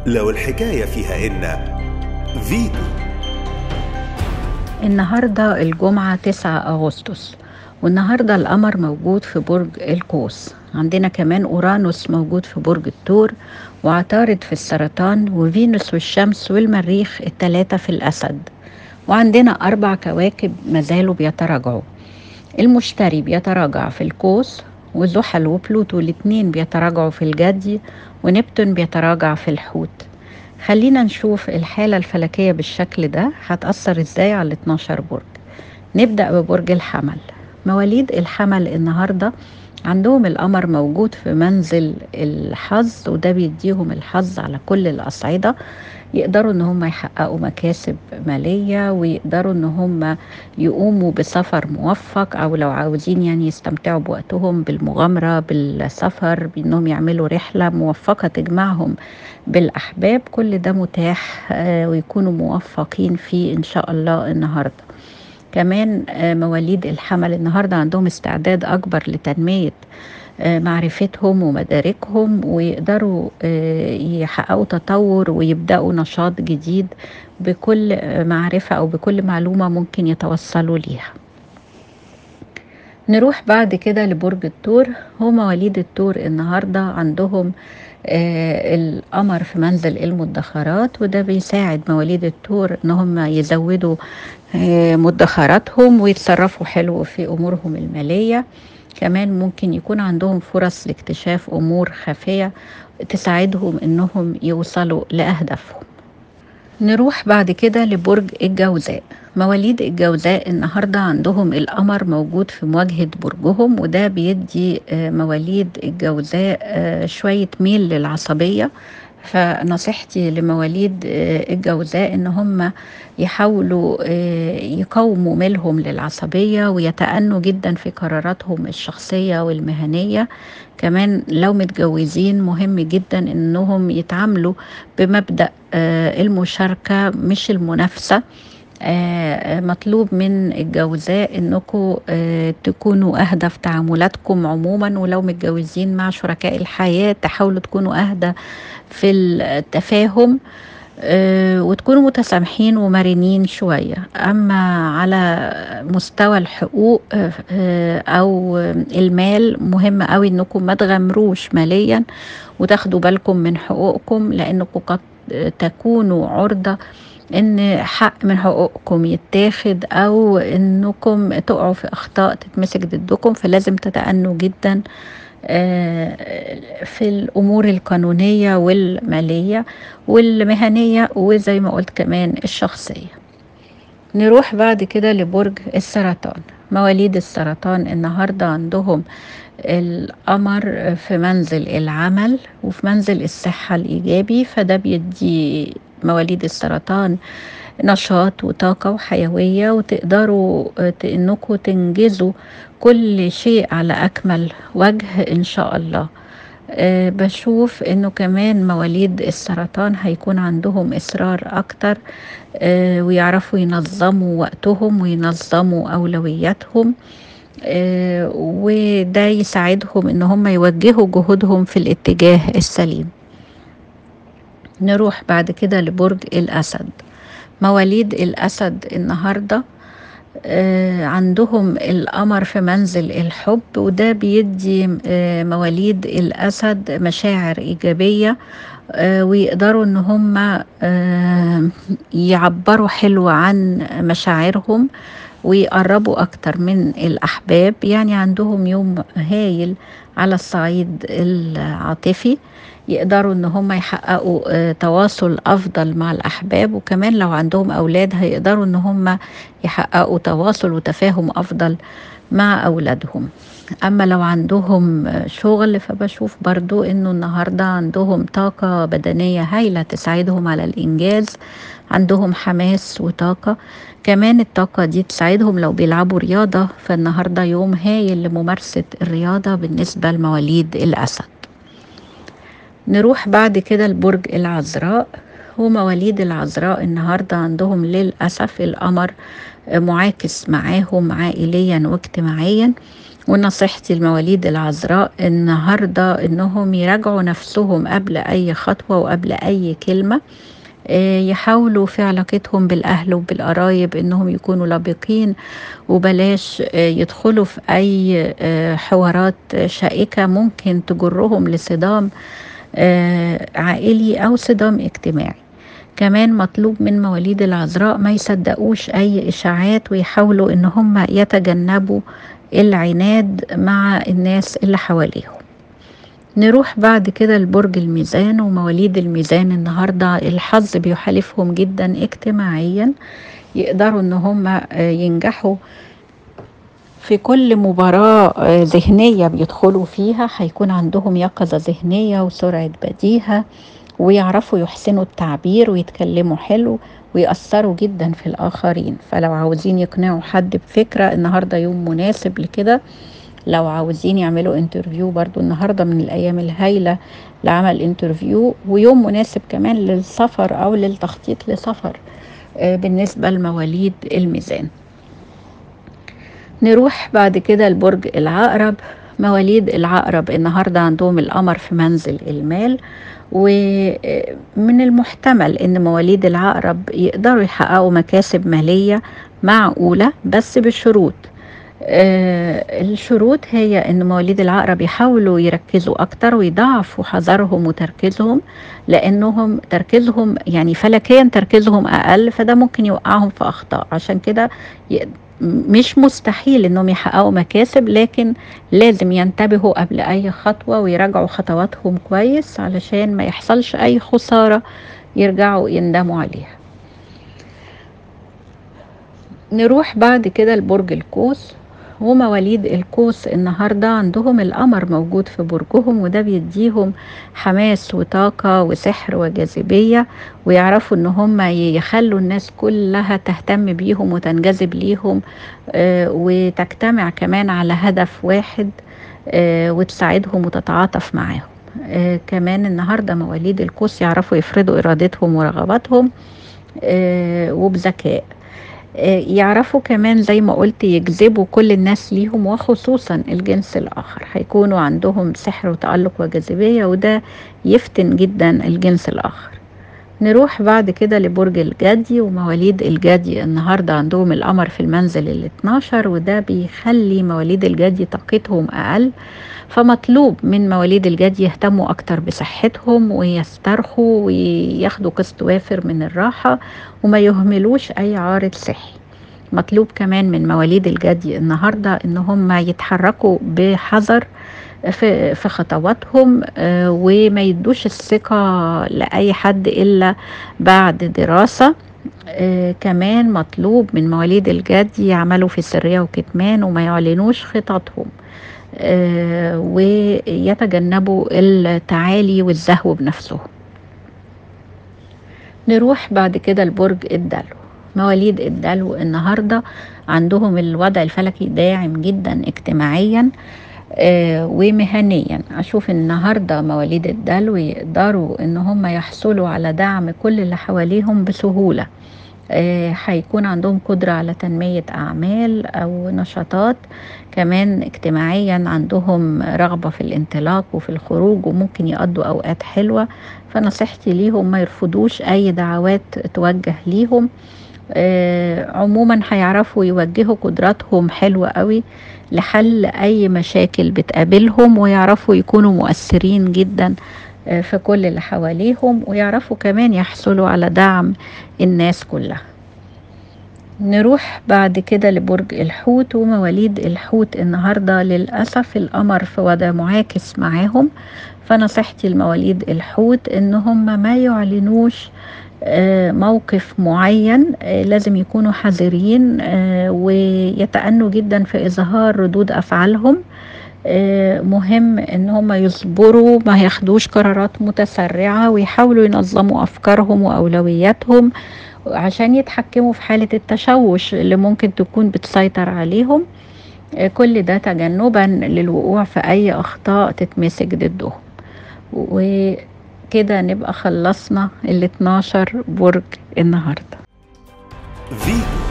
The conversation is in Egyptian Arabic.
لو الحكاية فيها إن فيتو النهاردة الجمعة 9 أغسطس والنهاردة القمر موجود في برج القوس عندنا كمان أورانوس موجود في برج الثور وعطارد في السرطان وفينوس والشمس والمريخ التلاتة في الأسد وعندنا أربع كواكب مازالوا بيتراجعوا المشتري بيتراجع في القوس وزحل وبلوتو الاتنين بيتراجعوا في الجدي ونبتون بيتراجع في الحوت خلينا نشوف الحالة الفلكية بالشكل ده هتأثر ازاي على ال 12 برج نبدأ ببرج الحمل مواليد الحمل النهاردة عندهم القمر موجود في منزل الحظ وده بيديهم الحظ على كل الأصعدة يقدروا ان هم يحققوا مكاسب مالية ويقدروا ان هم يقوموا بسفر موفق او لو عاوزين يعني يستمتعوا بوقتهم بالمغامرة بالسفر بانهم يعملوا رحلة موفقة تجمعهم بالاحباب كل ده متاح ويكونوا موفقين فيه ان شاء الله النهارده كمان مواليد الحمل النهارده عندهم استعداد اكبر لتنميه معرفتهم ومداركهم ويقدروا يحققوا تطور ويبداوا نشاط جديد بكل معرفه او بكل معلومه ممكن يتوصلوا ليها نروح بعد كده لبرج الثور هو مواليد الثور النهارده عندهم آه القمر في منزل المدخرات وده بيساعد مواليد الثور ان هم يزودوا آه مدخراتهم ويتصرفوا حلو في امورهم الماليه كمان ممكن يكون عندهم فرص لاكتشاف امور خفيه تساعدهم انهم يوصلوا لاهدافهم نروح بعد كده لبرج الجوزاء مواليد الجوزاء النهارده عندهم القمر موجود في مواجهه برجهم وده بيدي مواليد الجوزاء شويه ميل للعصبيه فنصيحتي لمواليد الجوزاء ان هم يحاولوا يقاوموا ميلهم للعصبيه ويتأنوا جدا في قراراتهم الشخصيه والمهنيه كمان لو متجوزين مهم جدا انهم يتعاملوا بمبدأ المشاركه مش المنافسه آه مطلوب من الجوزاء انكم آه تكونوا اهدى في تعاملاتكم عموما ولو متجوزين مع شركاء الحياه تحاولوا تكونوا اهدى في التفاهم آه وتكونوا متسامحين ومرنين شويه اما على مستوى الحقوق او المال مهم قوي انكم ما تغامروش ماليا وتاخدوا بالكم من حقوقكم لانكم قد تكونوا عرضه ان حق من حقوقكم يتاخد او انكم تقعوا في اخطاء تتمسك ضدكم فلازم تتأنوا جدا في الامور القانونيه والماليه والمهنيه وزي ما قلت كمان الشخصيه نروح بعد كده لبرج السرطان مواليد السرطان النهارده عندهم القمر في منزل العمل وفي منزل الصحه الايجابي فده بيدي مواليد السرطان نشاط وطاقة وحيوية وتقدروا انكم تنجزوا كل شيء على أكمل وجه إن شاء الله أه بشوف انه كمان مواليد السرطان هيكون عندهم اصرار اكتر أه ويعرفوا ينظموا وقتهم وينظموا اولوياتهم أه وده يساعدهم ان هم يوجهوا جهودهم في الاتجاه السليم نروح بعد كده لبرج الأسد مواليد الأسد النهاردة آه عندهم القمر في منزل الحب وده بيدي آه مواليد الأسد مشاعر إيجابية آه ويقدروا ان هم يعبروا حلو عن مشاعرهم ويقربوا أكتر من الأحباب يعني عندهم يوم هايل على الصعيد العاطفي يقدروا ان هم يحققوا تواصل افضل مع الاحباب وكمان لو عندهم اولاد هيقدروا ان هم يحققوا تواصل وتفاهم افضل مع اولادهم اما لو عندهم شغل فبشوف برضو انه النهاردة عندهم طاقة بدنية هايلة تساعدهم على الانجاز عندهم حماس وطاقة كمان الطاقة دي تساعدهم لو بيلعبوا رياضة فالنهاردة يوم هايل لممارسة الرياضة بالنسبة لمواليد الأسد نروح بعد كده لبرج العذراء ومواليد العذراء النهاردة عندهم للأسف القمر معاكس معاهم عائليا واجتماعيا ونصيحتي لمواليد العذراء النهاردة انهم يراجعوا نفسهم قبل اي خطوة وقبل اي كلمة آه، يحاولوا في علاقتهم بالأهل وبالقرايب إنهم يكونوا لبقين وبلاش آه، يدخلوا في أي آه، حوارات شائكة ممكن تجرهم لصدام عائلي أو صدام اجتماعي كمان مطلوب من مواليد العذراء ما يصدقوش أي إشاعات ويحاولوا إن هم يتجنبوا العناد مع الناس اللي حواليهم نروح بعد كده لبرج الميزان ومواليد الميزان النهاردة الحظ بيحالفهم جدا اجتماعيا يقدروا ان هم ينجحوا في كل مباراة ذهنية بيدخلوا فيها هيكون عندهم يقظة ذهنية وسرعة بديهة ويعرفوا يحسنوا التعبير ويتكلموا حلو ويأثروا جدا في الآخرين فلو عاوزين يقنعوا حد بفكرة النهاردة يوم مناسب لكده لو عاوزين يعملوا انترفيو برضو النهاردة من الأيام الهايلة لعمل انترفيو ويوم مناسب كمان للسفر أو للتخطيط لسفر آه، بالنسبة لمواليد الميزان نروح بعد كده لبرج العقرب مواليد العقرب النهاردة عندهم القمر في منزل المال ومن المحتمل ان مواليد العقرب يقدروا يحققوا مكاسب مالية معقولة بس بشروط آه الشروط هي ان مواليد العقرب يحاولوا يركزوا اكتر ويضاعفوا حذرهم وتركيزهم لانهم تركيزهم يعني فلكيا تركيزهم اقل فده ممكن يوقعهم في اخطاء عشان كده مش مستحيل انهم يحققوا مكاسب لكن لازم ينتبهوا قبل اي خطوة ويراجعوا خطواتهم كويس علشان ما يحصلش اي خسارة يرجعوا يندموا عليها نروح بعد كده لبرج القوس ومواليد القوس النهارده عندهم القمر موجود في برجهم وده بيديهم حماس وطاقه وسحر وجاذبيه ويعرفوا ان هم يخلوا الناس كلها تهتم بيهم وتنجذب ليهم آه، وتجتمع كمان على هدف واحد آه، وتساعدهم وتتعاطف معاهم آه، كمان النهارده مواليد القوس يعرفوا يفرضوا ارادتهم ورغباتهم وبذكاء آه، يعرفوا كمان زي ما قلت يجذبوا كل الناس ليهم وخصوصا الجنس الآخر هيكونوا عندهم سحر وتألق وجاذبية وده يفتن جدا الجنس الآخر نروح بعد كده لبرج الجدي ومواليد الجدي النهاردة عندهم القمر في المنزل ال 12 وده بيخلي مواليد الجدي طاقتهم أقل فمطلوب من مواليد الجدي يهتموا أكتر بصحتهم ويسترخوا وياخدوا قسط وافر من الراحة وما يهملوش أي عارض صحي مطلوب كمان من مواليد الجدي النهاردة إن هم يتحركوا بحذر في في خطواتهم آه، وما يدوش الثقة لأي حد إلا بعد دراسة آه كمان مطلوب من مواليد الجد يعملوا في سرية وكتمان وما يعلنوش خططهم آه ويتجنبوا التعالي والزهو بنفسهم نروح بعد كده لبرج الدلو مواليد الدلو النهاردة عندهم الوضع الفلكي داعم جدا اجتماعيا آه ومهنيا اشوف النهارده مواليد الدلو يقدروا ان هم يحصلوا على دعم كل اللي حواليهم بسهوله آه هيكون عندهم قدرة على تنمية أعمال أو نشاطات كمان اجتماعيا عندهم رغبة في الانطلاق وفي الخروج وممكن يقضوا أوقات حلوة فنصيحتي ليهم ما يرفضوش أي دعوات توجه ليهم آه عموما هيعرفوا يوجهوا قدراتهم حلوة قوي لحل أي مشاكل بتقابلهم ويعرفوا يكونوا مؤثرين جدا آه في كل اللي حواليهم ويعرفوا كمان يحصلوا على دعم الناس كلها نروح بعد كده لبرج الحوت ومواليد الحوت النهاردة للأسف القمر في وضع معاكس معاهم فنصيحتي لمواليد الحوت ان هم ما يعلنوش آه، موقف معين آه، لازم يكونوا حذرين آه، ويتأنوا جدا في إظهار ردود أفعالهم مهم ان هم يصبروا ما ياخدوش قرارات متسرعة ويحاولوا ينظموا افكارهم واولوياتهم عشان يتحكموا في حالة التشوش اللي ممكن تكون بتسيطر عليهم كل ده تجنبا للوقوع في اي اخطاء تتمسك ضدهم كده نبقى خلصنا ال 12 برج النهارده فيديو